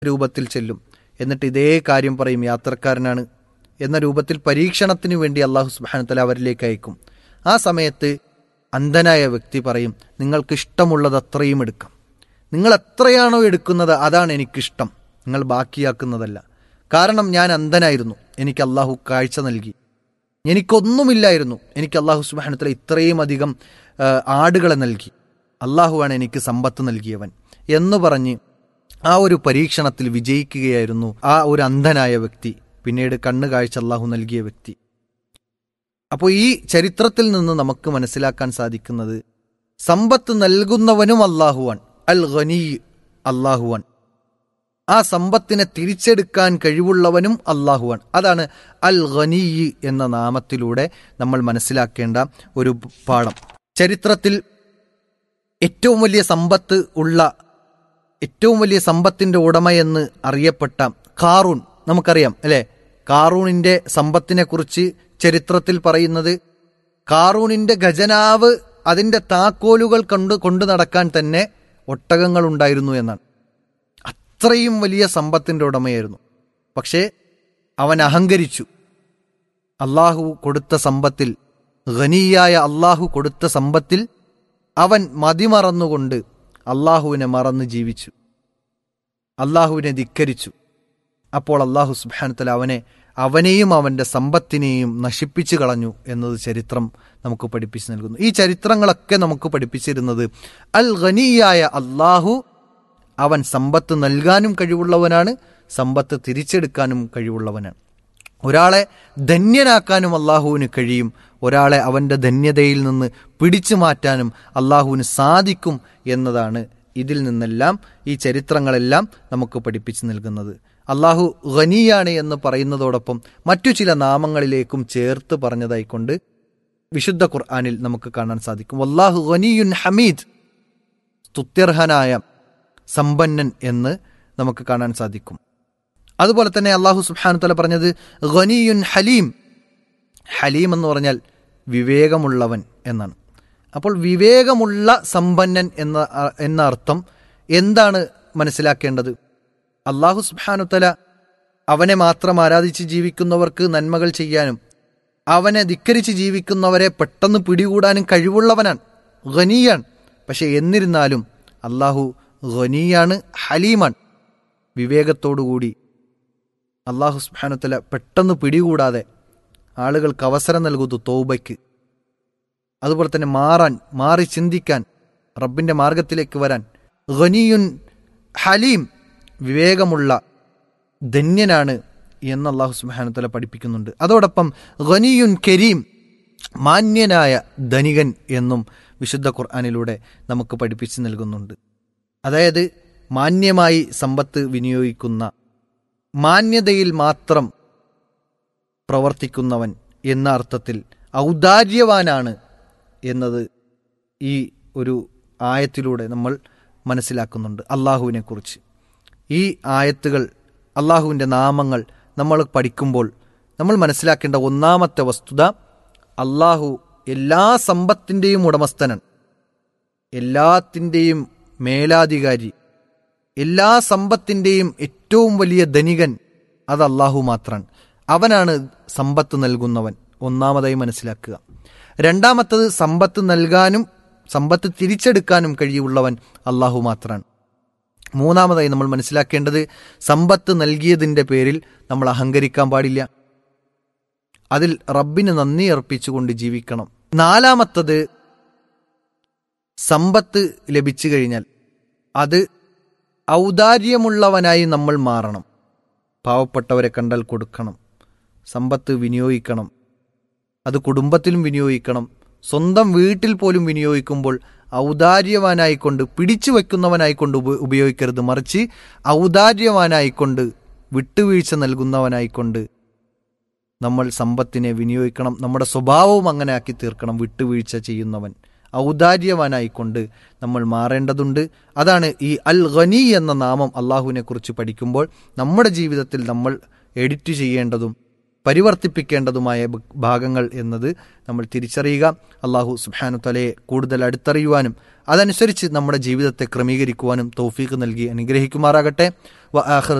രൂപത്തിൽ ചെല്ലും എന്നിട്ട് ഇതേ കാര്യം പറയും യാത്രക്കാരനാണ് എന്ന രൂപത്തിൽ പരീക്ഷണത്തിന് വേണ്ടി അള്ളാഹു സുബാനത്തല അവരിലേക്ക് അയക്കും ആ സമയത്ത് അന്ധനായ വ്യക്തി പറയും നിങ്ങൾക്ക് ഇഷ്ടമുള്ളത് അത്രയും എടുക്കാം നിങ്ങൾ എത്രയാണോ എടുക്കുന്നത് അതാണ് എനിക്കിഷ്ടം നിങ്ങൾ ബാക്കിയാക്കുന്നതല്ല കാരണം ഞാൻ അന്ധനായിരുന്നു എനിക്ക് അള്ളാഹു കാഴ്ച നൽകി എനിക്കൊന്നുമില്ലായിരുന്നു എനിക്ക് അള്ളാഹു സുബാനത്തല ഇത്രയും അധികം ആ, ആടുകളെ നൽകി അള്ളാഹുവാണ് എനിക്ക് സമ്പത്ത് നൽകിയവൻ എന്ന് പറഞ്ഞ് ആ ഒരു പരീക്ഷണത്തിൽ വിജയിക്കുകയായിരുന്നു ആ ഒരു അന്ധനായ വ്യക്തി പിന്നീട് കണ്ണു കാഴ്ച അള്ളാഹു നൽകിയ വ്യക്തി അപ്പോൾ ഈ ചരിത്രത്തിൽ നിന്ന് നമുക്ക് മനസ്സിലാക്കാൻ സാധിക്കുന്നത് സമ്പത്ത് നൽകുന്നവനും അള്ളാഹുവാൻ അൽ ഖനീ അള്ളാഹുവാൻ ആ സമ്പത്തിനെ തിരിച്ചെടുക്കാൻ കഴിവുള്ളവനും അള്ളാഹുവാൻ അതാണ് അൽ ഖനീ എന്ന നാമത്തിലൂടെ നമ്മൾ മനസ്സിലാക്കേണ്ട ഒരു പാഠം ചരിത്രത്തിൽ ഏറ്റവും വലിയ സമ്പത്ത് ഉള്ള ഏറ്റവും വലിയ സമ്പത്തിന്റെ ഉടമയെന്ന് അറിയപ്പെട്ട കാറൂൺ നമുക്കറിയാം അല്ലെ കാറൂണിന്റെ സമ്പത്തിനെ കുറിച്ച് ചരിത്രത്തിൽ പറയുന്നത് കാറൂണിന്റെ ഖജനാവ് അതിന്റെ താക്കോലുകൾ കൊണ്ട് കൊണ്ടു നടക്കാൻ തന്നെ ഒട്ടകങ്ങൾ ഉണ്ടായിരുന്നു എന്നാണ് അത്രയും വലിയ സമ്പത്തിന്റെ ഉടമയായിരുന്നു പക്ഷേ അവൻ അഹങ്കരിച്ചു അള്ളാഹു കൊടുത്ത സമ്പത്തിൽ ഖനിയായ അള്ളാഹു കൊടുത്ത സമ്പത്തിൽ അവൻ മതിമറന്നുകൊണ്ട് അള്ളാഹുവിനെ മറന്ന് ജീവിച്ചു അള്ളാഹുവിനെ ധിക്കരിച്ചു അപ്പോൾ അള്ളാഹു സുബാനത്തല അവനെ അവനെയും അവന്റെ സമ്പത്തിനെയും നശിപ്പിച്ചു കളഞ്ഞു എന്നത് ചരിത്രം നമുക്ക് പഠിപ്പിച്ചു നൽകുന്നു ഈ ചരിത്രങ്ങളൊക്കെ നമുക്ക് പഠിപ്പിച്ചിരുന്നത് അൽ ഖനിയായ അള്ളാഹു അവൻ സമ്പത്ത് നൽകാനും കഴിവുള്ളവനാണ് സമ്പത്ത് തിരിച്ചെടുക്കാനും കഴിവുള്ളവനാണ് ഒരാളെ ധന്യനാക്കാനും അള്ളാഹുവിന് കഴിയും ഒരാളെ അവന്റെ ധന്യതയിൽ നിന്ന് പിടിച്ചു മാറ്റാനും അള്ളാഹുവിന് സാധിക്കും എന്നതാണ് ഇതിൽ നിന്നെല്ലാം ഈ ചരിത്രങ്ങളെല്ലാം നമുക്ക് പഠിപ്പിച്ചു നൽകുന്നത് അള്ളാഹു ഖനിയാണ് എന്ന് പറയുന്നതോടൊപ്പം മറ്റു ചില നാമങ്ങളിലേക്കും ചേർത്ത് പറഞ്ഞതായിക്കൊണ്ട് വിശുദ്ധ ഖുർആാനിൽ നമുക്ക് കാണാൻ സാധിക്കും അള്ളാഹു ഖനിയുൻ ഹമീദ് സ്തുത്യർഹനായ സമ്പന്നൻ എന്ന് നമുക്ക് കാണാൻ സാധിക്കും അതുപോലെ തന്നെ അള്ളാഹു സുബ്ഹാനു തല പറഞ്ഞത് ഖനിയുൻ ഹലീം ഹലീം എന്ന് പറഞ്ഞാൽ വിവേകമുള്ളവൻ എന്നാണ് അപ്പോൾ വിവേകമുള്ള സമ്പന്നൻ എന്ന എന്ന അർത്ഥം എന്താണ് മനസ്സിലാക്കേണ്ടത് അള്ളാഹു സുബ്ഹാനു തല അവനെ മാത്രം ആരാധിച്ച് ജീവിക്കുന്നവർക്ക് നന്മകൾ ചെയ്യാനും അവനെ ധിക്കരിച്ച് ജീവിക്കുന്നവരെ പെട്ടെന്ന് പിടികൂടാനും കഴിവുള്ളവനാണ് ഖനിയാണ് പക്ഷെ എന്നിരുന്നാലും അള്ളാഹു ഖനിയാണ് ഹലീമാണ് വിവേകത്തോടുകൂടി അള്ളാഹു സുബ്ഹാനത്തല പെട്ടെന്ന് പിടികൂടാതെ ആളുകൾക്ക് അവസരം നൽകുന്നു തൗബയ്ക്ക് അതുപോലെ തന്നെ മാറാൻ മാറി ചിന്തിക്കാൻ റബ്ബിന്റെ മാർഗത്തിലേക്ക് വരാൻ ഖനിയുൻ ഹലീം വിവേകമുള്ള ധന്യനാണ് എന്ന് അള്ളാഹു സുബാനത്തല പഠിപ്പിക്കുന്നുണ്ട് അതോടൊപ്പം ഖനിയുൻ കരീം മാന്യനായ ധനികൻ എന്നും വിശുദ്ധ ഖുർആാനിലൂടെ നമുക്ക് പഠിപ്പിച്ചു നൽകുന്നുണ്ട് അതായത് മാന്യമായി സമ്പത്ത് വിനിയോഗിക്കുന്ന മാന്യതയിൽ മാത്രം പ്രവർത്തിക്കുന്നവൻ എന്ന അർത്ഥത്തിൽ ഔദാര്യവാനാണ് എന്നത് ഈ ഒരു ആയത്തിലൂടെ നമ്മൾ മനസ്സിലാക്കുന്നുണ്ട് അള്ളാഹുവിനെ കുറിച്ച് ഈ ആയത്തുകൾ അള്ളാഹുവിൻ്റെ നാമങ്ങൾ നമ്മൾ പഠിക്കുമ്പോൾ നമ്മൾ മനസ്സിലാക്കേണ്ട ഒന്നാമത്തെ വസ്തുത അള്ളാഹു എല്ലാ സമ്പത്തിൻ്റെയും ഉടമസ്ഥനാണ് എല്ലാത്തിൻ്റെയും മേലാധികാരി എല്ലാ സമ്പത്തിൻ്റെയും ഏറ്റവും വലിയ ധനികൻ അത് അള്ളാഹു മാത്രമാണ് അവനാണ് സമ്പത്ത് നൽകുന്നവൻ ഒന്നാമതായി മനസ്സിലാക്കുക രണ്ടാമത്തത് സമ്പത്ത് നൽകാനും സമ്പത്ത് തിരിച്ചെടുക്കാനും കഴിയുള്ളവൻ അള്ളാഹു മാത്രമാണ് മൂന്നാമതായി നമ്മൾ മനസ്സിലാക്കേണ്ടത് സമ്പത്ത് നൽകിയതിൻ്റെ പേരിൽ നമ്മൾ അഹങ്കരിക്കാൻ പാടില്ല അതിൽ റബ്ബിന് നന്ദി അർപ്പിച്ചുകൊണ്ട് ജീവിക്കണം നാലാമത്തത് സമ്പത്ത് ലഭിച്ചു കഴിഞ്ഞാൽ അത് ഔദാര്യമുള്ളവനായി നമ്മൾ മാറണം പാവപ്പെട്ടവരെ കണ്ടാൽ കൊടുക്കണം സമ്പത്ത് വിനിയോഗിക്കണം അത് കുടുംബത്തിലും വിനിയോഗിക്കണം സ്വന്തം വീട്ടിൽ പോലും വിനിയോഗിക്കുമ്പോൾ ഔദാര്യവാനായിക്കൊണ്ട് പിടിച്ചു വെക്കുന്നവനായിക്കൊണ്ട് ഉപ ഉപയോഗിക്കരുത് മറിച്ച് ഔദാര്യവാനായിക്കൊണ്ട് വിട്ടുവീഴ്ച നൽകുന്നവനായിക്കൊണ്ട് നമ്മൾ സമ്പത്തിനെ വിനിയോഗിക്കണം നമ്മുടെ സ്വഭാവവും അങ്ങനെ ആക്കി തീർക്കണം വിട്ടുവീഴ്ച ചെയ്യുന്നവൻ ഔദാര്യവാനായിക്കൊണ്ട് നമ്മൾ മാറേണ്ടതുണ്ട് അതാണ് ഈ അൽ ഖനി എന്ന നാമം അള്ളാഹുവിനെ കുറിച്ച് പഠിക്കുമ്പോൾ നമ്മുടെ ജീവിതത്തിൽ നമ്മൾ എഡിറ്റ് ചെയ്യേണ്ടതും പരിവർത്തിപ്പിക്കേണ്ടതുമായ ബ- ഭാഗങ്ങൾ എന്നത് നമ്മൾ തിരിച്ചറിയുക അള്ളാഹു സുബ്ഹാനു തലയെ കൂടുതൽ അടുത്തറിയുവാനും അതനുസരിച്ച് നമ്മുടെ ജീവിതത്തെ ക്രമീകരിക്കുവാനും തൗഫീഖ് നൽകി അനുഗ്രഹിക്കുമാറാകട്ടെ വ ആഖിർ